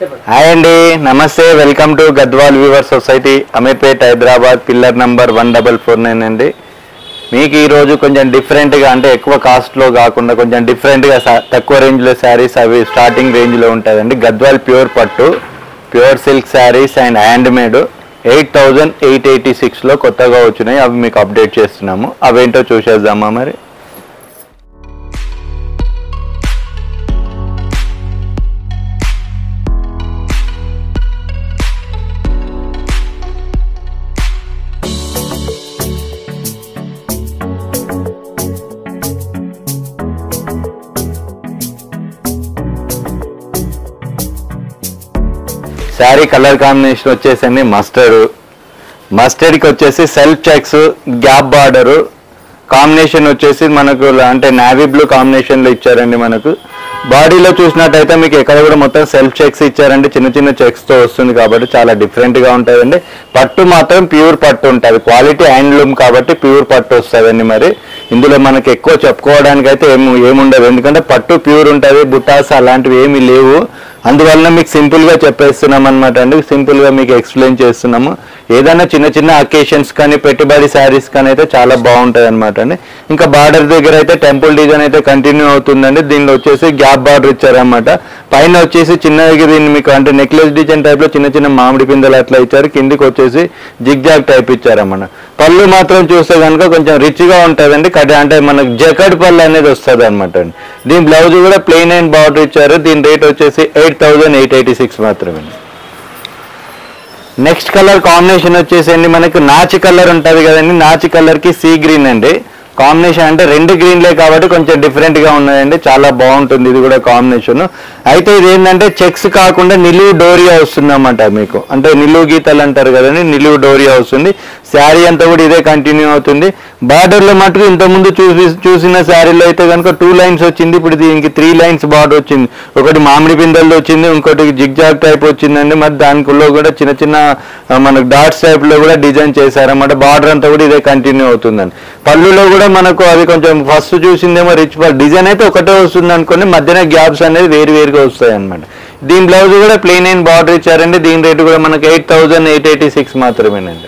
hi అండి నమస్తే welcome to Gadwal weaver society Ameerpet Hyderabad pillar number one double four nine అండి మీకు ఈ రోజు కొంచెం డిఫరెంట్గా అంటే ఎక్కువ కాస్ట్లో కాకుండా కొంచెం డిఫరెంట్గా తక్కువ రేంజ్లో శారీస్ అవి స్టార్టింగ్ రేంజ్లో ఉంటుందండి గద్వాల్ ప్యూర్ పట్టు pure silk saris and handmade eight thousand eight eighty సిక్స్లో కొత్తగా వచ్చినాయి అవి మీకు అప్డేట్ చేస్తున్నాము అవేంటో చూసేద్దామా మరి శారీ కలర్ కాంబినేషన్ వచ్చేసండి మస్టర్డ్ మస్టర్డ్కి వచ్చేసి self checks gap border combination వచ్చేసి మనకు అంటే నావీ బ్లూ కాంబినేషన్లో ఇచ్చారండి మనకు బాడీలో చూసినట్టయితే మీకు ఎక్కడ కూడా మొత్తం సెల్ఫ్ చెక్స్ ఇచ్చారండి చిన్న చిన్న చెక్స్తో వస్తుంది కాబట్టి చాలా డిఫరెంట్గా ఉంటుందండి పట్టు మాత్రం ప్యూర్ పట్టు ఉంటుంది క్వాలిటీ హ్యాండ్లూమ్ కాబట్టి ప్యూర్ పట్టు వస్తుందండి మరి ఇందులో మనకి ఎక్కువ చెప్పుకోవడానికి అయితే ఏమి ఏముండదు ఎందుకంటే పట్టు ప్యూర్ ఉంటుంది బుటాస్ అలాంటివి ఏమీ లేవు అందువలన మీకు సింపుల్గా చెప్పేస్తున్నాం అనమాట అండి సింపుల్గా మీకు ఎక్స్ప్లెయిన్ చేస్తున్నాము ఏదైనా చిన్న చిన్న అకేషన్స్ కానీ పెట్టుబడి శారీస్ కానీ అయితే చాలా బాగుంటుంది అనమాట అండి ఇంకా బార్డర్ దగ్గర అయితే టెంపుల్ డిజైన్ అయితే కంటిన్యూ అవుతుందండి దీనిలో వచ్చేసి గ్యాప్ బార్డర్ ఇచ్చారనమాట పైన వచ్చేసి చిన్నగా దీన్ని మీకు అంటే నెక్లెస్ డిజైన్ టైప్లో చిన్న చిన్న మామిడి పిందెలు అట్లా ఇచ్చారు కిందికి వచ్చేసి జిగ్జాగ్ టైప్ ఇచ్చారన్నమాట పళ్ళు మాత్రం చూస్తే కనుక కొంచెం రిచ్గా ఉంటుందండి కట్ అంటే మనకు జకడ్ పళ్ళు అనేది వస్తుంది అనమాట అండి దీని బ్లౌజ్ కూడా ప్లెయిన్ అండ్ బార్డర్ ఇచ్చారు దీని రేట్ వచ్చేసి eight thousand eight eighty six మాత్రమే నెక్స్ట్ కలర్ కాంబినేషన్ వచ్చేసండి మనకు నాచి కలర్ ఉంటుంది కదండి నాచి కలర్కి సీ గ్రీన్ అండి కాంబినేషన్ అంటే రెండు గ్రీన్లే కాబట్టి కొంచెం డిఫరెంట్గా ఉన్నాయండి చాలా బాగుంటుంది ఇది కూడా కాంబినేషన్ అయితే ఇది ఏంటంటే చెక్స్ కాకుండా నిలువు డోరియా వస్తుందన్నమాట మీకు అంటే నిలువు గీతలు అంటారు కదండి నిలువు డోరియా వస్తుంది శారీ అంతా కూడా ఇదే కంటిన్యూ అవుతుంది బార్డర్లో మటుకు ఇంతకుముందు చూసి చూసిన శారీలో అయితే కనుక టూ లైన్స్ వచ్చింది ఇప్పుడు దీనికి త్రీ లైన్స్ బార్డర్ వచ్చింది ఒకటి మామిడి పిందెల్లో వచ్చింది ఇంకోటి జిగ్జాగ్ టైప్ వచ్చిందండి మరి దానిలో కూడా చిన్న చిన్న ఆ, మనకు డాట్స్ టైప్లో కూడా డిజైన్ చేశారన్నమాట బార్డర్ అంతా కూడా ఇదే కంటిన్యూ అవుతుందండి పళ్ళులో కూడా మనకు అది కొంచెం ఫస్ట్ చూసిందేమో రిచ్ డిజైన్ అయితే ఒకటే వస్తుంది అనుకోండి మధ్యన గ్యాప్స్ అనేది వేరు వేరుగా వస్తాయి అనమాట దీని బ్లౌజ్ కూడా ప్లెయిన్ అయిన బార్డర్ ఇచ్చారండి దీని రేటు కూడా మనకు eight thousand eight eighty six మాత్రమేనండి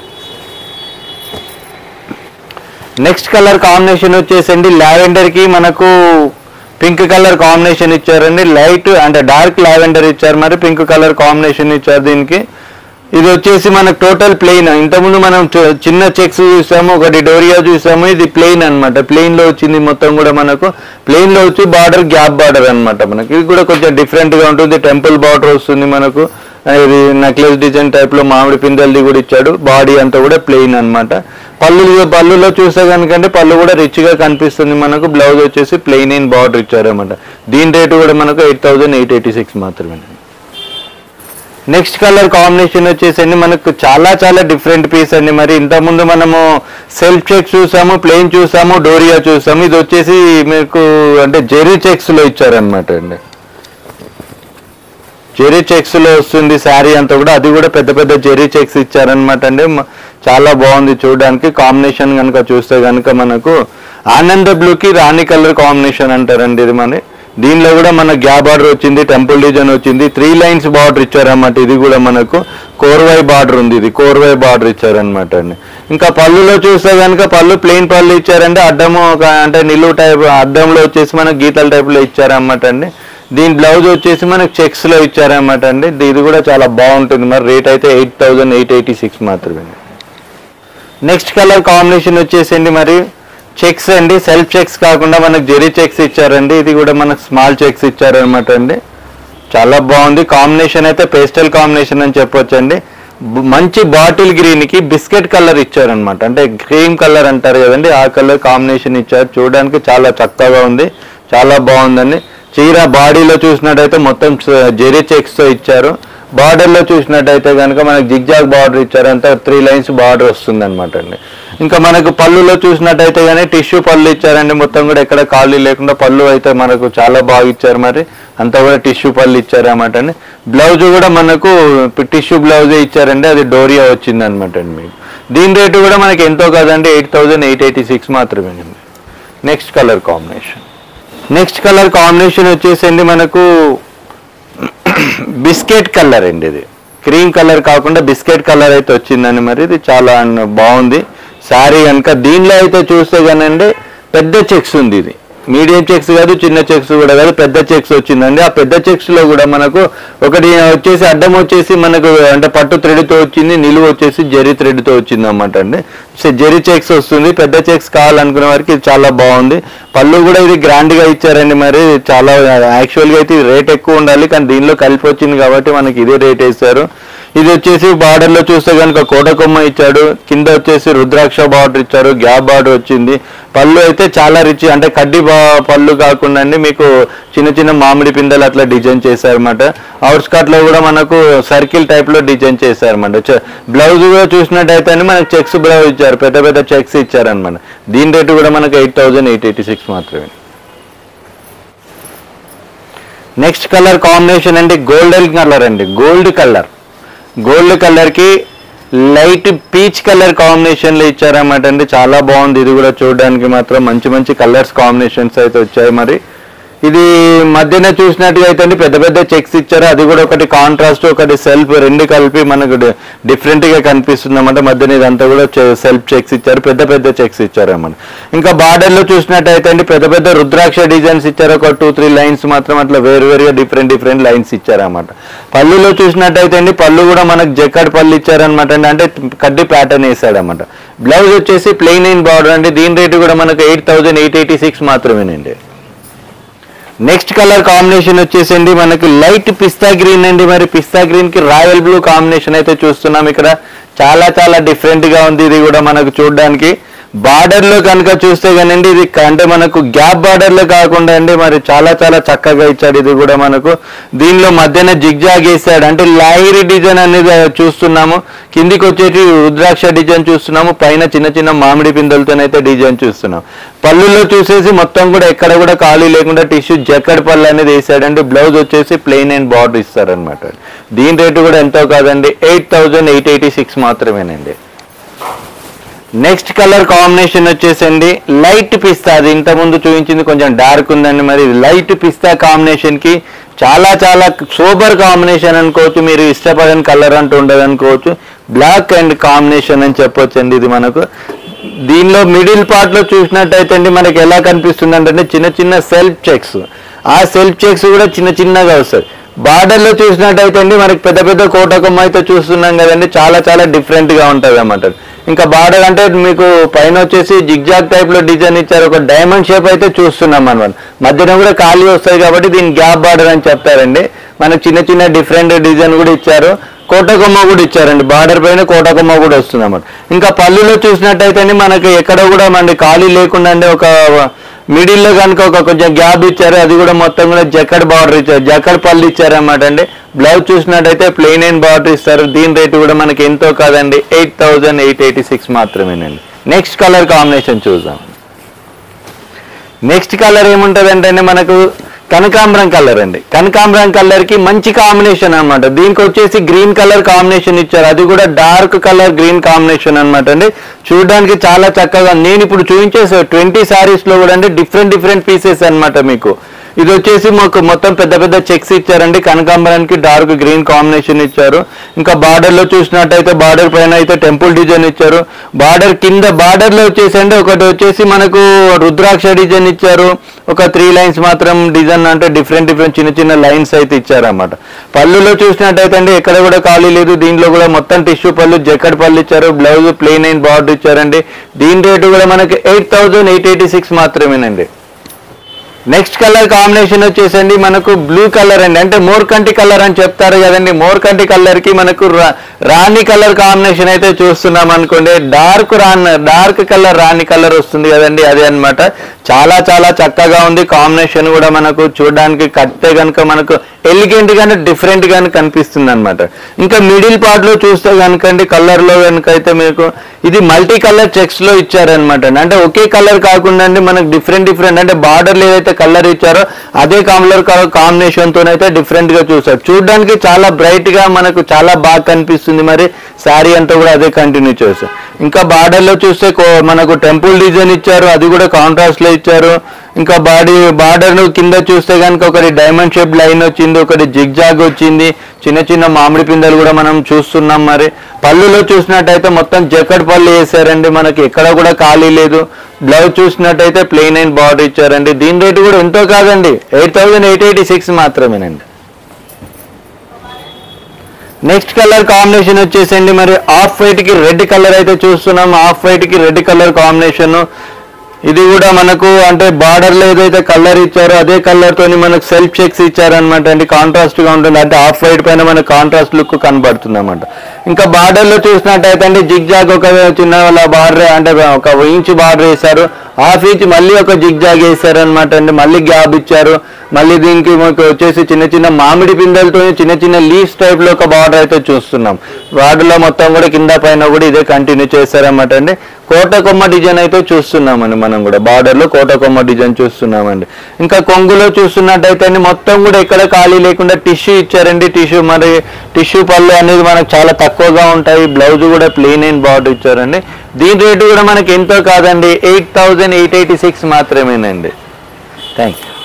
నెక్స్ట్ కలర్ కాంబినేషన్ వచ్చేసండి లావెండర్ కి మనకు పింక్ కలర్ కాంబినేషన్ ఇచ్చారండి లైట్ అంటే డార్క్ లావెండర్ ఇచ్చారు మరి పింక్ కలర్ కాంబినేషన్ ఇచ్చారు దీనికి ఇది వచ్చేసి మనకు టోటల్ ప్లెయిన్ ఇంతకుముందు మనం చ- చిన్న చెక్స్ చూసాము ఒకటి డోరియా చూసాము ఇది ప్లెయిన్ అనమాట ప్లెయిన్ లో వచ్చింది మొత్తం కూడా మనకు ప్లెయిన్ లో వచ్చి బార్డర్ గ్యాప్ బార్డర్ అన్నమాట మనకి ఇది కూడా కొంచెం డిఫరెంట్ గా ఉంటుంది టెంపుల్ బార్డర్ వస్తుంది మనకు ఇది నెక్లెస్ డిజైన్ టైప్ లో మామిడి పిందెల్ది కూడా ఇచ్చాడు బాడీ అంతా కూడా ప్లెయిన్ అన్నమాట పళ్ళు పళ్ళులో చూస్తే కనుకంటే పళ్ళు కూడా రిచ్ గా కనిపిస్తుంది మనకు బ్లౌజ్ వచ్చేసి ప్లెయిన్ ఇన్ బార్డర్ ఇచ్చారన్నమాట దీని రేటు కూడా మనకు eight thousand eight eighty six మాత్రమే నెక్స్ట్ కలర్ కాంబినేషన్ వచ్చేసండి మనకు చాలా చాలా డిఫరెంట్ పీస్ అండి మరి ఇంతకుముందు మనము సెల్ఫ్ చెక్ చూసాము ప్లెయిన్ చూసాము డోరియా చూసాము ఇది వచ్చేసి మీకు అంటే జెరీ చెక్స్ లో ఇచ్చారనమాట అండి జెరీ చెక్స్ లో వస్తుంది శారీ అంతా కూడా అది కూడా పెద్ద పెద్ద జెరీ చెక్స్ ఇచ్చారనమాట అండి మ- చాలా బాగుంది చూడడానికి కాంబినేషన్ కనుక చూస్తే కనుక మనకు ఆనంద బ్లూకి రాణి కలర్ కాంబినేషన్ అంటారండి ఇది మన దీనిలో కూడా మన గ్యా బార్డర్ వచ్చింది టెంపుల్ డిజైన్ వచ్చింది త్రీ లైన్స్ బార్డర్ ఇచ్చారన్నమాట ఇది కూడా మనకు కోర్వై బార్డర్ ఉంది ఇది కోర్వై బార్డర్ ఇచ్చారనమాట అండి ఇంకా పళ్ళులో చూస్తే కనుక పళ్ళు ప్లెయిన్ పళ్ళు ఇచ్చారంటే అడ్డము ఒక అంటే నిలువు టైప్ అద్దంలో వచ్చేసి మనకు గీతల టైప్లో ఇచ్చారన్నమాట అండి దీని బ్లౌజ్ వచ్చేసి మనకు చెక్స్ లో ఇచ్చారన్నమాట అండి ఇది కూడా చాలా బాగుంటుంది మరి రేట్ అయితే eight thousand eight eighty six మాత్రమే నెక్స్ట్ కలర్ కాంబినేషన్ వచ్చేసండి మరి చెక్స్ అండి సెల్ఫ్ చెక్స్ కాకుండా మనకు జెరీ చెక్స్ ఇచ్చారండి ఇది కూడా మనకు స్మాల్ చెక్స్ ఇచ్చారనమాట అండి చాలా బాగుంది కాంబినేషన్ అయితే పేస్టల్ కాంబినేషన్ అని చెప్పొచ్చండి బ- మంచి బాటిల్ గ్రీన్ కి బిస్కెట్ కలర్ ఇచ్చారనమాట అంటే క్రీమ్ కలర్ అంటారు కదండి ఆ కలర్ కాంబినేషన్ ఇచ్చారు చూడడానికి చాలా చక్కగా ఉంది చాలా బాగుందండి చీర బాడీలో చూసినట్టయితే మొత్తం జెరీ చెక్స్ తో ఇచ్చారు బార్డర్ లో చూసినట్టయితే కనుక మనకి జిగ్జాగ్ బార్డర్ ఇచ్చారు అంతా త్రీ లైన్స్ బార్డర్ వస్తుంది అనమాట అండి ఇంకా మనకు పళ్ళులో చూసినట్టయితే కానీ టిష్యూ పళ్ళు ఇచ్చారండి మొత్తం కూడా ఎక్కడ ఖాళీ లేకుండా పళ్ళు అయితే మనకు చాలా బాగా ఇచ్చారు మరి అంతా కూడా టిష్యూ పళ్ళు ఇచ్చారు అనమాట అండి బ్లౌజ్ కూడా మనకు టిష్యూ బ్లౌజే ఇచ్చారండి అది డోరియా వచ్చింది అనమాట అండి మీకు దీని రేటు కూడా మనకి ఎంతో కాదండి eight thousand eight eighty six మాత్రమే next colour combination next colour combination వచ్చేసండి మనకు బిస్కెట్ కలర్ అండి ఇది క్రీమ్ కలర్ కాకుండా బిస్కెట్ కలర్ అయితే వచ్చిందండి మరి ఇది చాలా అన్- బాగుంది శారీ కనుక దీనిలో అయితే చూస్తే కానండి పెద్ద చెక్స్ ఉంది ఇది మీడియం చెక్స్ కాదు చిన్న చెక్స్ కూడా కాదు పెద్ద చెక్స్ వచ్చిందండి ఆ పెద్ద చెక్స్ లో కూడా మనకు ఒకటి వచ్చేసి అడ్డం వచ్చేసి మనకు అంటే పట్టు thread తో వచ్చింది నిలువు వచ్చేసి జెరీ thread తో వచ్చింది అన్నమాట అండి సో జెరీ చెక్స్ వస్తుంది పెద్ద చెక్స్ కావాలనుకునే వారికి ఇది చాలా బాగుంది పళ్ళు కూడా ఇది గ్రాండ్ గా ఇచ్చారండి మరి చాలా యాక్చువల్ గా అయితే ఇది రేట్ ఎక్కువ ఉండాలి కానీ దీనిలో కలిపి వచ్చింది కాబట్టి మనకి ఇదే రేట్ వేస్తారు ఇది వచ్చేసి బార్డర్ లో చూస్తే కనుక కోటకొమ్మ ఇచ్చాడు కింద వచ్చేసి రుద్రాక్ష బార్డర్ ఇచ్చారు గ్యాప్ బార్డర్ వచ్చింది పళ్ళు అయితే చాలా రిచ్ అంటే కడ్డీ బా- పళ్ళు కాకుండా అండి మీకు చిన్న చిన్న మామిడి పిందెలు అట్లా డిజైన్ చేశారన్నమాట అవుట్ స్కర్ట్ లో కూడా మనకు సర్కిల్ టైప్ లో డిజైన్ చేశారన్నమాట బ్లౌజ్ కూడా చూసినట్టయితే అండి మనకు చెక్స్ బ్లౌజ్ ఇచ్చారు పెద్ద పెద్ద చెక్స్ ఇచ్చారనమాట దీని రేటు కూడా మనకు eight thousand eight eighty six మాత్రమే నెక్స్ట్ కలర్ కాంబినేషన్ అండి గోల్డెన్ కలర్ అండి గోల్డ్ కలర్ గోల్డ్ కలర్ కి లైట్ పీచ్ కలర్ కాంబినేషన్ లో ఇచ్చారన్నమాట అండి చాలా బాగుంది ఇది కూడా చూడడానికి మాత్రం మంచి మంచి కలర్స్ కాంబినేషన్స్ అయితే వచ్చాయి మరి ఇది మధ్యన చూసినట్టుగా అయితే అండి పెద్ద పెద్ద చెక్స్ ఇచ్చారు అది కూడా ఒకటి కాంట్రాస్ట్ ఒకటి సెల్ఫ్ రెండు కలిపి మనకు డిఫరెంట్ గా కనిపిస్తుంది అన్నమాట మధ్యన ఇదంతా కూడా సెల్ఫ్ చెక్స్ ఇచ్చారు పెద్ద పెద్ద చెక్స్ ఇచ్చారు అన్నమాట ఇంకా బార్డర్ లో చూసినట్టయితే అండి పెద్ద పెద్ద రుద్రాక్ష డిజైన్స్ ఇచ్చారు ఒక టూ త్రీ లైన్స్ మాత్రం అట్లా వేరు వేరుగా డిఫరెంట్ డిఫరెంట్ లైన్స్ ఇచ్చారన్నమాట పళ్ళులో చూసినట్టయితే అండి పళ్ళు కూడా మనకు జక్కడ్ పళ్ళు ఇచ్చారనమాట అండి అంటే కడ్డీ ప్యాటర్న్ వేసాడనమాట బ్లౌజ్ వచ్చేసి ప్లెయిన్ ఇన్ బార్డర్ అండి దీని రేటు కూడా మనకు eight thousand eight eighty six మాత్రమేనండి నెక్స్ట్ కలర్ కాంబినేషన్ వచ్చేసండి మనకి లైట్ పిస్తా గ్రీన్ అండి మరి పిస్తా గ్రీన్ కి రాయల్ బ్లూ కాంబినేషన్ అయితే చూస్తున్నాం ఇక్కడ చాలా చాలా డిఫరెంట్ గా ఉంది ఇది కూడా మనకు చూడడానికి బార్డర్ లో కనుక చూస్తే కానండి ఇది క- అంటే మనకు గ్యాప్ బార్డర్ లో కాకుండా అండి మరి చాలా చాలా చక్కగా ఇచ్చాడు ఇది కూడా మనకు దీనిలో మధ్యన జిగ్జాగ్ వేసాడు అంటే లాయిరీ డిజైన్ అనేది చూస్తున్నాము కిందికి వచ్చేటి రుద్రాక్ష డిజైన్ చూస్తున్నాము పైన చిన్న చిన్న మామిడి పిందెలతోనైతే డిజైన్ చూస్తున్నాం పళ్ళులో చూసేసి మొత్తం కూడా ఎక్కడ కూడా ఖాళీ లేకుండా టిష్యూ జక్కడ్ పళ్ళు అనేది వేసాడండి బ్లౌజ్ వచ్చేసి ప్లెయిన్ అండ్ బార్డర్ ఇస్తారనమాట దీని రేటు కూడా ఎంతో కాదండి eight thousand eight eighty six మాత్రమేనండి నెక్స్ట్ కలర్ కాంబినేషన్ వచ్చేసండి లైట్ పిస్తా అది ఇంత ముందు చూపించింది కొంచెం డార్క్ ఉందండి మరి లైట్ పిస్తా కాంబినేషన్ కి చాలా చాలా సూపర్ కాంబినేషన్ అనుకోవచ్చు మీరు ఇష్టపడని కలర్ అంటూ ఉండదు అనుకోవచ్చు బ్లాక్ అండ్ కాంబినేషన్ అని చెప్పొచ్చు అండి ఇది మనకు దీనిలో మిడిల్ పార్ట్ లో చూసినట్టయితే అండి మనకి ఎలా కనిపిస్తుంది అంటే చిన్న చిన్న సెల్ఫ్ చెక్స్ ఆ సెల్ఫ్ చెక్స్ కూడా చిన్న చిన్నగా వస్తాయి బార్డర్ లో చూసినట్టయితే అండి మనకి పెద్ద పెద్ద కోటకమ్మ అయితే చూస్తున్నాం కదండి చాలా చాలా డిఫరెంట్ గా ఉంటది అన్నమాట ఇంకా బార్డర్ అంటే మీకు పైన వచ్చేసి జిగ్జాగ్ టైప్ లో డిజైన్ ఇచ్చారు ఒక డైమండ్ షేప్ అయితే చూస్తున్నాం మనం మధ్యన కూడా ఖాళీ వస్తాయి కాబట్టి దీని గ్యాప్ బార్డర్ అని చెప్తారండి మనకు చిన్న చిన్న డిఫరెంట్ డిజైన్ కూడా ఇచ్చారు కోటకొమ్మ కూడా ఇచ్చారండి బార్డర్ పైన కోటకొమ్మ కూడా వస్తుంది అన్నమాట ఇంకా పళ్ళులో చూసినట్టయితే అండి మనకి ఎక్కడ కూడా మనకి ఖాళీ లేకుండా అండి ఒక మిడిల్ లో కనుక ఒక కొంచెం గ్యాప్ ఇచ్చారు అది కూడా మొత్తం కూడా జక్కడ్ బార్డర్ ఇచ్చారు జక్కడ్ పళ్ళు ఇచ్చారన్నమాట అండి బ్లౌజ్ చూసినట్టయితే ప్లెయిన్ అండ్ బార్డర్ ఇస్తారు దీని రేటు కూడా మనకి ఎంతో కాదండి eight thousand eight eighty six మాత్రమేనండి నెక్స్ట్ కలర్ కాంబినేషన్ చూద్దాం నెక్స్ట్ కలర్ ఏముంటదంటే అండి మనకు కనకాంబరం కలర్ అండి కనకాంబరం కలర్ కి మంచి కాంబినేషన్ అన్నమాట దీనికి వచ్చేసి గ్రీన్ కలర్ కాంబినేషన్ ఇచ్చారు అది కూడా డార్క్ కలర్ గ్రీన్ కాంబినేషన్ అన్నమాట అండి చూడడానికి చాలా చక్కగా నేను ఇప్పుడు చూపించే ట్వంటీ సారీస్ లో కూడా అండి డిఫరెంట్ డిఫరెంట్ పీసెస్ అన్నమాట మీకు ఇది వచ్చేసి మాకు మొత్తం పెద్ద పెద్ద చెక్స్ ఇచ్చారండి కనకాంబరానికి డార్క్ గ్రీన్ కాంబినేషన్ ఇచ్చారు ఇంకా బార్డర్ లో చూసినట్టయితే బార్డర్ పైన అయితే టెంపుల్ డిజైన్ ఇచ్చారు బార్డర్ కింద బార్డర్ లో వచ్చేసి అండి ఒకటి వచ్చేసి మనకు రుద్రాక్ష డిజైన్ ఇచ్చారు ఒక త్రీ లైన్స్ మాత్రం డిజైన్ అంటే డిఫరెంట్ డిఫరెంట్ చిన్న చిన్న లైన్స్ అయితే ఇచ్చారన్నమాట పళ్ళులో చూసినట్టయితే అండి ఎక్కడ కూడా ఖాళీ లేదు దీంట్లో కూడా మొత్తం టిష్యూ పళ్ళు జక్కడ్ పళ్ళు ఇచ్చారు బ్లౌజ్ ప్లెయిన్ అయిన బార్డర్ ఇచ్చారండి దీని రేటు కూడా మనకి eight thousand eight eighty six మాత్రమేనండి నెక్స్ట్ కలర్ కాంబినేషన్ వచ్చేసండి మనకు బ్లూ కలర్ అండి అంటే మోర్ కంటి కలర్ అని చెప్తారు కదండి మోర్ కంటి కలర్ కి మనకు రా- రాణి కలర్ కాంబినేషన్ అయితే చూస్తున్నాం అనుకోండి డార్క్ రాన్ డార్క్ కలర్ రాణి కలర్ వస్తుంది కదండి అదే అన్నమాట చాలా చాలా చక్కగా ఉంది కాంబినేషన్ కూడా మనకు చూడడానికి కట్టే కనుక మనకు ఎలిగెంట్ గానే డిఫరెంట్ గానే కనిపిస్తుంది అనమాట ఇంకా మిడిల్ పార్ట్ లో చూస్తే కనుకండి కలర్ లో కనుక అయితే మీకు ఇది మల్టీ కలర్ చెక్స్ లో ఇచ్చారనమాట అంటే ఒకే కలర్ కాకుండా అండి మనకు డిఫరెంట్ డిఫరెంట్ అంటే బార్డర్ ఏదైతే కలర్ ఇచ్చారో అదే కలర్ కాంబినేషన్ తోనైతే డిఫరెంట్ గా చూసారు చూడడానికి చాలా బ్రైట్ గా మనకు చాలా బాగా కనిపిస్తుంది మరి శారీ అంతా కూడా అదే కంటిన్యూ చేస్తారు ఇంకా బార్డర్ లో చూస్తే కో- మనకు టెంపుల్ డిజైన్ ఇచ్చారు అది కూడా కాంట్రాస్ట్ లో ఇచ్చారు ఇంకా బాడీ బార్డర్ కింద చూస్తే కనుక ఒకటి డైమండ్ షేప్ లైన్ వచ్చింది ఒకటి జిగ్జాగ్ వచ్చింది చిన్న చిన్న మామిడి పిందెలు కూడా మనం చూస్తున్నాం మరి పళ్ళులో చూసినట్టయితే మొత్తం జకడ్ పళ్ళు వేసారండి మనకి ఎక్కడ కూడా ఖాళీ లేదు బ్లౌజ్ చూసినట్టయితే ప్లెయిన్ అండ్ బార్డర్ ఇచ్చారండి దీని రేటు కూడా ఎంతో కాదండి eight thousand eight eighty six మాత్రమేనండి నెక్స్ట్ కలర్ కాంబినేషన్ వచ్చేసండి మరి ఆఫ్ వైట్ కి రెడ్ కలర్ అయితే చూస్తున్నాం ఆఫ్ వైట్ కి రెడ్ కలర్ కాంబినేషన్ ఇది కూడా మనకు అంటే బార్డర్ లో ఏదైతే కలర్ ఇచ్చారో అదే కలర్ తోని మనకు సెల్ఫ్ చెక్స్ ఇచ్చారనమాట అండి కాంట్రాస్ట్ గా ఉంటుంది అంటే ఆఫ్ వైట్ పైన మనకు కాంట్రాస్ట్ లుక్ కనబడుతుంది అనమాట ఇంకా బార్డర్ లో చూసినట్టయితే అండి జిగ్ జాగ్ ఒక చిన్న బార్డర్ అంటే ఒక ఇంచ్ బార్డర్ వేశారు హాఫ్ ఇంచ్ మళ్ళీ ఒక జిగ్ జాగ్ వేశారు అనమాట అండి మళ్ళీ గ్యాప్ ఇచ్చారు మళ్ళీ దీనికి మనకు వచ్చేసి చిన్న చిన్న మామిడి పిందెలతో చిన్న చిన్న లీవ్స్ టైప్ లో ఒక బార్డర్ అయితే చూస్తున్నాం బార్డర్ లో మొత్తం కూడా కింద పైన కూడా ఇదే కంటిన్యూ చేశారన్నమాట అండి కోట కొమ్మ డిజైన్ అయితే చూస్తున్నామండి మనం కూడా బార్డర్ లో కోట కొమ్మ డిజైన్ చూస్తున్నామండి ఇంకా కొంగులో చూస్తున్నట్టయితే అండి మొత్తం కూడా ఎక్కడ ఖాళీ లేకుండా టిష్యూ ఇచ్చారండి టిష్యూ మరి టిష్యూ పళ్ళు అనేది మనకు చాలా తక్కువగా ఉంటాయి బ్లౌజ్ కూడా ప్లెయిన్ అండ్ బార్డర్ ఇచ్చారండి దీని రేటు కూడా మనకి ఎంతో కాదండి eight thousand eight eighty six మాత్రమేనండి thank you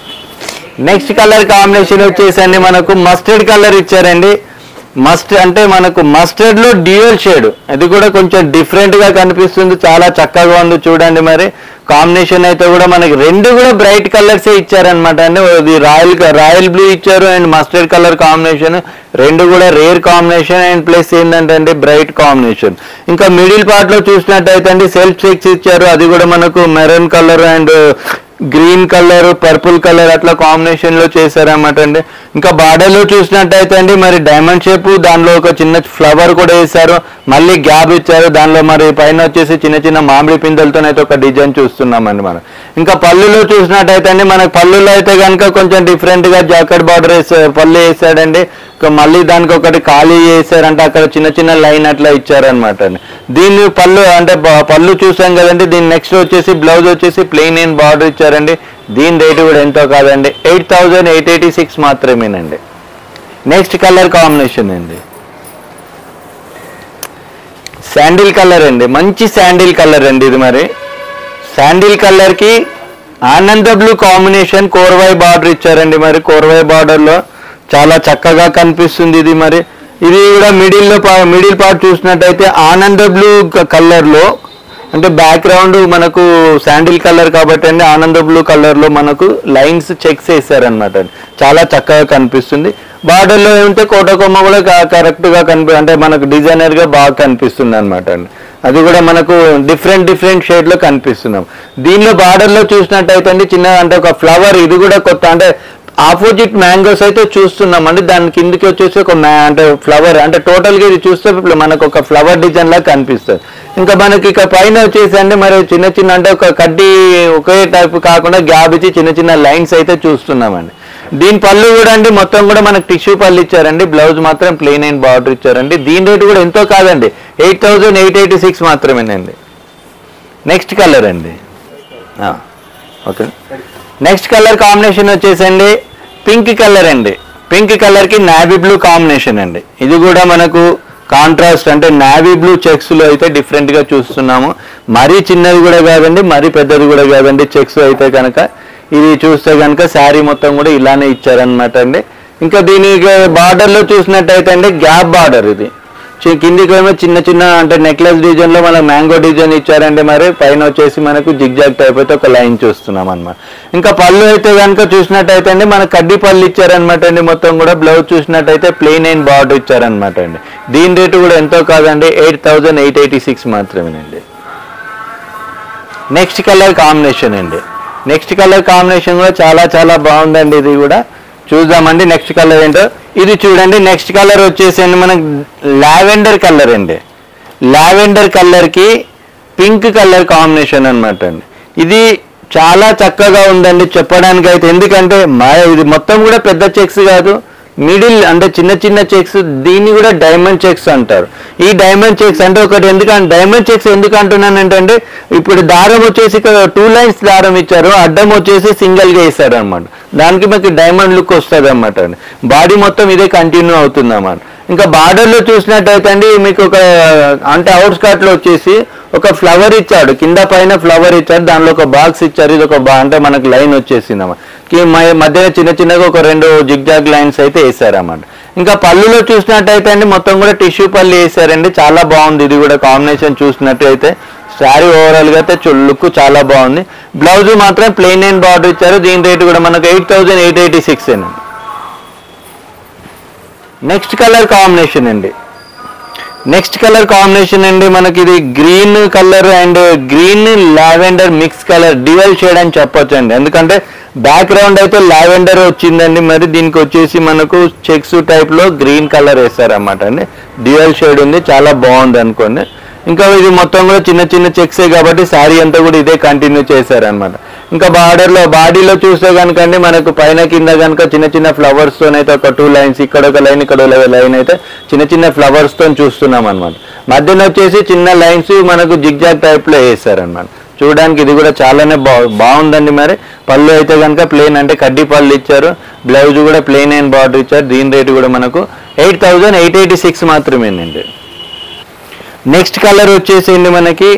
next colour combination వచ్చేసండి మనకు మస్టర్డ్ కలర్ ఇచ్చారండి మస్ట్ అంటే మనకు మస్టర్డ్ లో డ్యూయల్ షేడ్ అది కూడా కొంచెం డిఫరెంట్ గా కనిపిస్తుంది చాలా చక్కగా ఉంది చూడండి మరి కాంబినేషన్ అయితే కూడా మనకి రెండు కూడా బ్రైట్ కలర్స్ ఇచ్చారనమాట అండి ఇది రాయల్ రాయల్ బ్లూ ఇచ్చారు అండ్ మస్టర్డ్ కలర్ కాంబినేషన్ రెండు కూడా రేర్ కాంబినేషన్ అండ్ ప్లస్ ఏంటంటే అండి బ్రైట్ కాంబినేషన్ ఇంకా మిడిల్ పార్ట్ లో చూసినట్టయితే అండి సెల్ఫ్ చెక్స్ ఇచ్చారు అది కూడా మనకు maroon colour and green colour purple colour అట్లా కాంబినేషన్ లో చేశారన్నమాట అండి ఇంకా బార్డర్ లో చూసినట్టయితే అండి మరి డైమండ్ షేప్ దానిలో ఒక చిన్న ఫ్లవర్ కూడా వేశారు మళ్ళీ గ్యాప్ ఇచ్చారు దానిలో మరి పైన వచ్చేసి చిన్న చిన్న మామిడి పిందెలతోనైతే ఒక డిజైన్ చూస్తున్నామండి మనం ఇంకా పళ్ళులో చూసినట్టయితే అండి మనకి పళ్ళులో అయితే కనుక కొంచెం డిఫరెంట్ గా జాకెట్ బార్డర్ వేసా పళ్ళు వేసాడండి ఇంకా మళ్ళీ దానికి ఒకటి ఖాళీ చేశారంటే అక్కడ చిన్న చిన్న లైన్ అట్లా ఇచ్చారనమాట అండి దీన్ని పళ్ళు అంటే బ- పళ్ళు చూసాం కదండి దీని నెక్స్ట్ వచ్చేసి బ్లౌజ్ వచ్చేసి ప్లెయిన్ అండ్ బార్డర్ ఇచ్చారండి దీని రేటు కూడా ఎంతో కాదండి eight thousand eight eighty six మాత్రమేనండి నెక్స్ట్ కలర్ కాంబినేషన్ అండి శాండిల్ కలర్ అండి మంచి శాండిల్ కలర్ అండి ఇది మరి శాండిల్ కలర్ కి ఆనంద బ్లూ కాంబినేషన్ కోర్వై బార్డర్ ఇచ్చారండి మరి కోర్వై బార్డర్ లో చాలా చక్కగా కనిపిస్తుంది ఇది మరి ఇది కూడా మిడిల్ లో మిడిల్ పార్ట్ చూసినట్టయితే ఆనంద బ్లూ కలర్ లో అంటే బ్యాక్గ్రౌండ్ మనకు శాండిల్ కలర్ కాబట్టి అండి ఆనంద బ్లూ కలర్ లో మనకు లైన్స్ చెక్స్ వేసారనమాట చాలా చక్కగా కనిపిస్తుంది బార్డర్ లో ఏమిటే కోటకొమ్మ కూడా కరెక్ట్ గా కనిపి అంటే మనకు డిజైనర్ గా బాగా కనిపిస్తుంది అనమాట అండి అది కూడా మనకు డిఫరెంట్ డిఫరెంట్ షేడ్ లో కనిపిస్తున్నాం దీనిలో బార్డర్ లో చూసినట్టయితే అండి చిన్న అంటే ఒక ఫ్లవర్ ఇది కూడా కొత్త అంటే ఆపోజిట్ మ్యాంగోస్ అయితే చూస్తున్నాం అండి దాని కిందకి వచ్చేసి ఒక మ్యా అంటే ఫ్లవర్ అంటే టోటల్ గా ఇది చూస్తే ఇప్పుడు మనకు ఒక ఫ్లవర్ డిజైన్ లాగా కనిపిస్తుంది ఇంకా మనకి ఇక పైన వచ్చేసి అండి మరి చిన్న చిన్న అంటే ఒక కడ్డీ ఒకే టైప్ కాకుండా గ్యాప్ ఇచ్చి చిన్న చిన్న లైన్స్ అయితే చూస్తున్నామండి దీని పళ్ళు కూడా అండి మొత్తం కూడా మనకు టిష్యూ పళ్ళు ఇచ్చారండి బ్లౌజ్ మాత్రం ప్లెయిన్ అండ్ బార్డర్ ఇచ్చారండి దీని రేటు కూడా ఎంతో కాదండి eight thousand eight eighty six మాత్రమేనండి నెక్స్ట్ కలర్ అండి ఆ, ఓకే నెక్స్ట్ కలర్ కాంబినేషన్ వచ్చేసండి పింక్ కలర్ అండి పింక్ కలర్ కి నావీ బ్లూ కాంబినేషన్ అండి ఇది కూడా మనకు కాంట్రాస్ట్ అంటే నావీ బ్లూ చెక్స్ లో అయితే డిఫరెంట్ గా చూస్తున్నాము మరీ చిన్నది కూడా కాదండి మరీ పెద్దది కూడా కాదండి చెక్స్ అయితే కనుక ఇది చూస్తే కనుక శారీ మొత్తం కూడా ఇలానే ఇచ్చారనమాట అండి ఇంకా దీనికి బార్డర్ లో చూసినట్టయితే అండి గ్యాప్ బార్డర్ ఇది చి- కిందికి ఏమో చిన్న చిన్న అంటే నెక్లెస్ డిజైన్ లో మనకు మ్యాంగో డిజైన్ ఇచ్చారంటే మరి పైన వచ్చేసి మనకు జిగ్జాగ్ టైప్ అయితే ఒక లైన్ చూస్తున్నాం అనమాట ఇంకా పళ్ళు అయితే కనుక చూసినట్టయితే అండి మనకు కడ్డీ పళ్ళు ఇచ్చారనమాట అండి మొత్తం కూడా బ్లౌజ్ చూసినట్టయితే ప్లెయిన్ అండ్ బార్డర్ ఇచ్చారనమాట అండి దీని రేటు కూడా ఎంతో కాదండి eight thousand eight eighty six మాత్రమేనండి నెక్స్ట్ కలర్ కాంబినేషన్ అండి నెక్స్ట్ కలర్ కాంబినేషన్ కూడా చాలా చాలా బాగుందండి ఇది కూడా చూద్దామండి నెక్స్ట్ కలర్ ఏంటో ఇది చూడండి నెక్స్ట్ కలర్ వచ్చేసండి మనకి లావెండర్ కలర్ అండి లావెండర్ కలర్కి పింక్ కలర్ కాంబినేషన్ అన్నమాట అండి ఇది చాలా చక్కగా ఉందండి చెప్పడానికి అయితే ఎందుకంటే మా ఇది మొత్తం కూడా పెద్ద చెక్స్ కాదు మిడిల్ అంటే చిన్న చిన్న చెక్స్ దీన్ని కూడా డైమండ్ చెక్స్ అంటారు ఈ డైమండ్ చెక్స్ అంటే ఒకటి ఎందుకంటే డైమండ్ చెక్స్ ఎందుకు అంటున్నానంటే అంటే ఇప్పుడు దారం వచ్చేసి ఇక్కడ టూ లైన్స్ దారం ఇచ్చారు అడ్డం వచ్చేసి సింగిల్ గా వేసారు అనమాట దానికి మనకి డైమండ్ లుక్ వస్తుంది అనమాట బాడీ మొత్తం ఇదే కంటిన్యూ అవుతుంది అన్నమాట ఇంకా బార్డర్ లో చూసినట్టయితే అండి మీకు ఒక అంటే అవుట్ స్కర్ట్ లో వచ్చేసి ఒక ఫ్లవర్ ఇచ్చాడు కింద పైన ఫ్లవర్ ఇచ్చాడు దానిలో ఒక బాక్స్ ఇచ్చారు ఇది ఒక బా అంటే మనకు లైన్ వచ్చేసింది అన్నమాట కి మ- మధ్యన చిన్న చిన్నగా ఒక రెండు జిగ్జాగ్ లైన్స్ అయితే వేసారన్నమాట ఇంకా పళ్ళులో చూసినట్టయితే అండి మొత్తం కూడా టిష్యూ పళ్ళు వేసారండి చాలా బాగుంది ఇది కూడా కాంబినేషన్ చూసినట్టయితే శారీ ఓవరాల్ గా అయితే లుక్ చాలా బాగుంది బ్లౌజ్ మాత్రం ప్లెయిన్ అండ్ బార్డర్ ఇచ్చారు దీని రేట్ కూడా మనకు eight thousand eight eighty six అండి నెక్స్ట్ కలర్ కాంబినేషన్ అండి నెక్స్ట్ కలర్ కాంబినేషన్ అండి మనకి ఇది green colour and green lavender mix colour dual shade అని చెప్పొచ్చు అండి ఎందుకంటే బ్యాక్గ్రౌండ్ అయితే లావెండర్ వచ్చిందండి మరి దీనికి వచ్చేసి మనకు చెక్స్ టైప్ లో గ్రీన్ కలర్ వేస్తారన్నమాట అండి డ్యూయల్ షేడ్ ఉంది చాలా బాగుంది అనుకోండి ఇంకా ఇది మొత్తం కూడా చిన్న చిన్న చెక్సే కాబట్టి శారీ అంతా కూడా ఇదే కంటిన్యూ చేశారనమాట ఇంకా బార్డర్ లో బాడీలో చూస్తే కనుక అండి మనకు పైన కింద కనుక చిన్న చిన్న ఫ్లవర్స్ తోనైతే ఒక టూ లైన్స్ ఇక్కడ ఒక లైన్ ఇక్కడ ఒక లైన్ అయితే చిన్న చిన్న ఫ్లవర్స్ తో చూస్తున్నాం అనమాట మధ్యన వచ్చేసి చిన్న లైన్స్ మనకు జిగ్జాగ్ టైప్ లో వేసారనమాట చూడడానికి ఇది కూడా చాలానే బా బాగుందండి మరి పళ్ళు అయితే కనుక ప్లెయిన్ అంటే కడ్డీ పళ్ళు ఇచ్చారు బ్లౌజ్ కూడా ప్లెయిన్ అండ్ బార్డర్ ఇచ్చారు దీని రేటు కూడా మనకు eight thousand eight eighty six మాత్రమేనండి నెక్స్ట్ కలర్ వచ్చేసింది మనకి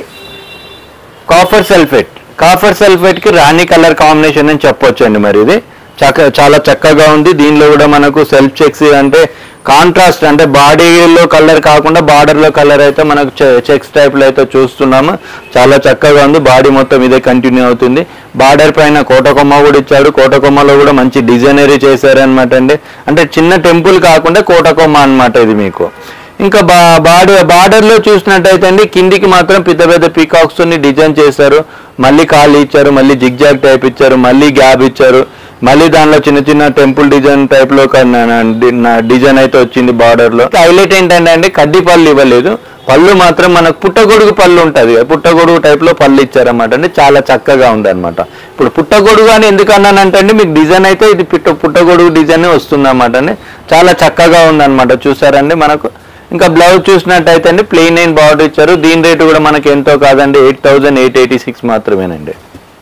కాఫర్ సల్ఫేట్ కాఫర్ సల్ఫేట్ కి రాణి కలర్ కాంబినేషన్ అని చెప్పొచ్చు అండి మరి ఇది చక్క చాలా చక్కగా ఉంది దీనిలో కూడా మనకు సెల్ఫ్ చెక్స్ అంటే కాంట్రాస్ట్ అంటే బాడీలో కలర్ కాకుండా బార్డర్ లో కలర్ అయితే మనకు చెక్స్ టైప్ లో అయితే చూస్తున్నాము చాలా చక్కగా ఉంది బాడీ మొత్తం ఇదే కంటిన్యూ అవుతుంది బార్డర్ పైన కోటకొమ్మ కూడా ఇచ్చాడు కోటకొమ్మలో కూడా మంచి డిజైనరీ చేశారనమాట అండి అంటే చిన్న టెంపుల్ కాకుండా కోటకొమ్మ అన్నమాట ఇది మీకు ఇంకా బా బార్డర్ బార్డర్ లో చూసినట్టయితే అండి కిందికి మాత్రం పెద్ద పెద్ద పీకాక్స్ ని డిజైన్ చేశారు మళ్ళీ ఖాళీ ఇచ్చారు మళ్ళీ జిగ్జాగ్ టైప్ ఇచ్చారు మళ్ళీ గ్యాప్ ఇచ్చారు మళ్ళీ దానిలో చిన్న చిన్న టెంపుల్ డిజైన్ టైప్ లో డిజైన్ అయితే వచ్చింది బార్డర్ లో హైలైట్ ఏంటంటే అండి కడ్డీ పళ్ళు ఇవ్వలేదు పళ్ళు మాత్రం మనకు పుట్టగొడుగు పళ్ళు ఉంటుంది పుట్టగొడుగు టైప్ లో పళ్ళు ఇచ్చారన్నమాట అండి చాలా చక్కగా ఉంది అనమాట ఇప్పుడు పుట్టగొడుగు అని ఎందుకు అన్నానంటే అండి మీకు డిజైన్ అయితే ఇది పుట్ట పుట్టగొడుగు డిజైన్ వస్తుంది అనమాట అండి చాలా చక్కగా ఉందన్నమాట చూసారండి మనకు ఇంకా బ్లౌజ్ చూసినట్టయితే అండి ప్లెయిన్ అండ్ బార్డర్ ఇచ్చారు దీని రేటు కూడా మనకి ఎంతో కాదండి eight thousand eight eighty six మాత్రమేనండి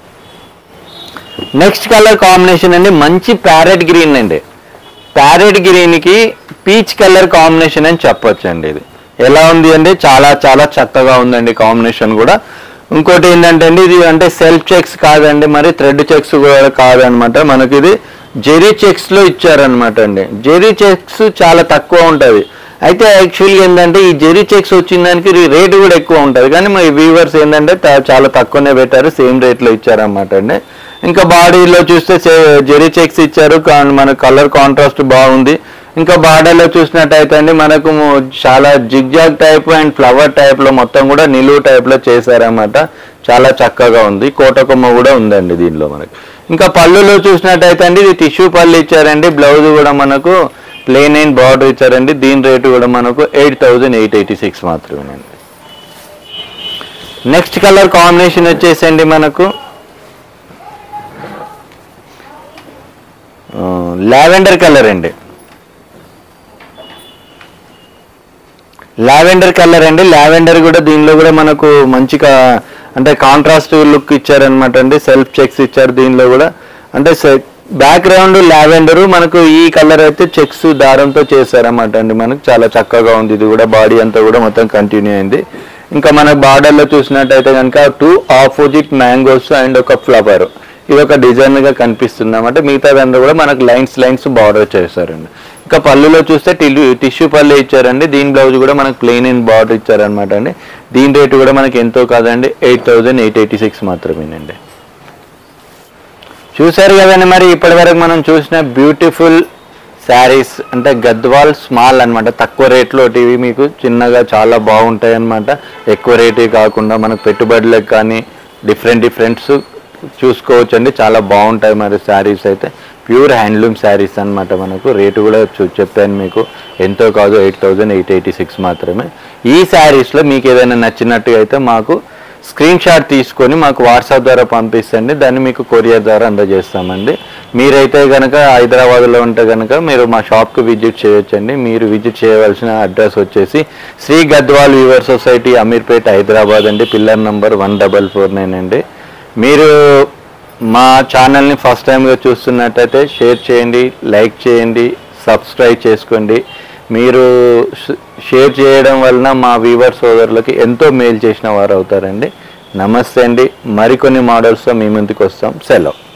నెక్స్ట్ కలర్ కాంబినేషన్ అండి మంచి ప్యారెట్ గ్రీన్ అండి ప్యారెట్ గ్రీన్ కి పీచ్ కలర్ కాంబినేషన్ అని చెప్పొచ్చు అండి ఇది ఎలా ఉంది అంటే చాలా చాలా చక్కగా ఉందండి కాంబినేషన్ కూడా ఇంకోటి ఏంటంటే అండి ఇది అంటే సెల్ఫ్ చెక్స్ కాదండి మరి థ్రెడ్ చెక్స్ కూడా కాదనమాట మనకి ఇది జెరీ చెక్స్ లో ఇచ్చారనమాట అండి జెరీ చెక్స్ చాలా తక్కువ ఉంటుంది అయితే యాక్చువల్గా ఏంటంటే ఈ జెరీ చెక్స్ వచ్చిన దానికి రేటు కూడా ఎక్కువ ఉంటుంది కానీ మా వీవర్స్ ఏంటంటే తా- చాలా తక్కువనే పెట్టారు సేమ్ రేట్లో ఇచ్చారన్నమాట అండి ఇంకా బాడీలో చూస్తే సే- జెరీ చెక్స్ ఇచ్చారు కా- మన కలర్ కాంట్రాస్ట్ బాగుంది ఇంకా బార్డర్లో చూసినట్టయితే అండి మనకు ము- చాలా zigzag type and flower type లో మొత్తం కూడా నిలువు టైప్ లో చేశారన్నమాట చాలా చక్కగా ఉంది కోటకొమ్మ కూడా ఉందండి దీనిలో మనకి ఇంకా పళ్ళులో చూసినట్టయితే అండి ఇది టిష్యూ పళ్ళు ఇచ్చారండి బ్లౌజ్ కూడా మనకు ప్లెయిన్ అండ్ బార్డర్ ఇచ్చారండి దీని రేటు కూడా మనకు eight thousand eight eighty six మాత్రమేనండి నెక్స్ట్ కలర్ కాంబినేషన్ వచ్చేసండి మనకు లావెండర్ కలర్ అండి లావెండర్ కలర్ అండి లావెండర్ కూడా దీనిలో కూడా మనకు మంచిగా అంటే కాంట్రాస్ట్ లుక్ ఇచ్చారనమాట అండి సెల్ఫ్ చెక్స్ ఇచ్చారు దీనిలో కూడా అంటే బ్యాక్గ్రౌండ్ లావెండర్ మనకు ఈ కలర్ అయితే చెక్స్ దారంతో చేశారన్నమాట అండి మనకు చాలా చక్కగా ఉంది ఇది కూడా బాడీ అంతా కూడా మొత్తం కంటిన్యూ అయింది ఇంకా మన border లో చూసినట్టయితే కనుక టూ ఆపోజిట్ మ్యాంగోస్ అండ్ ఒక ఫ్లవర్ ఇది ఒక డిజైన్ గా కనిపిస్తుంది అన్నమాట మిగతాదంతా కూడా మనకు లైన్స్ లైన్స్ బార్డర్ చేశారండి ఇంకా పళ్ళులో చూస్తే టిల్లు టిష్యూ పళ్ళు ఇచ్చారండి దీని బ్లౌజ్ కూడా మనకు ప్లెయిన్ అండ్ బార్డర్ ఇచ్చారనమాట అండి దీని రేటు కూడా మనకి ఎంతో కాదండి eight thousand eight eighty six మాత్రమేనండి చూశారు కదండి మరి ఇప్పటి వరకు మనం చూసిన బ్యూటిఫుల్ శారీస్ అంటే గద్వాల్ స్మాల్ అన్నమాట తక్కువ రేట్లో ఇవి మీకు చిన్నగా చాలా బాగుంటాయి అన్నమాట ఎక్కువ రేటు కాకుండా మనకు పెట్టుబడులకు కానీ డిఫరెంట్ డిఫరెంట్స్ చూసుకోవచ్చు అండి చాలా బాగుంటాయి మరి శారీస్ అయితే ప్యూర్ హ్యాండ్లూమ్ శారీస్ అన్నమాట మనకు రేటు కూడా చూ- చెప్పాను మీకు ఎంతో కాదు eight thousand eight eighty six మాత్రమే ఈ శారీస్లో మీకు ఏదైనా నచ్చినట్టుగా అయితే మాకు స్క్రీన్ షాట్ తీసుకొని మాకు వాట్సాప్ ద్వారా పంపిస్తండి దాన్ని మీకు కొరియర్ ద్వారా అందజేస్తామండి మీరైతే కనుక హైదరాబాద్లో ఉంటే కనుక మీరు మా షాప్కి విజిట్ చేయొచ్చండి మీరు విజిట్ చేయవలసిన అడ్రస్ వచ్చేసి శ్రీ గద్వాల్ వ్యూవర్ సొసైటీ అమీర్పేట హైదరాబాద్ అండి pillar number one double four nine అండి మీరు మా ఛానల్ని ఫస్ట్ టైంగా చూస్తున్నట్టయితే షేర్ చేయండి లైక్ చేయండి సబ్స్క్రైబ్ చేసుకోండి మీరు ష- షేర్ చేయడం వలన మా వీవర్ సోదరులకి ఎంతో మేలు చేసిన వారు అవుతారండి నమస్తే అండి మరికొన్ని మోడల్స్తో మీ ముందుకు వస్తాం సెలవు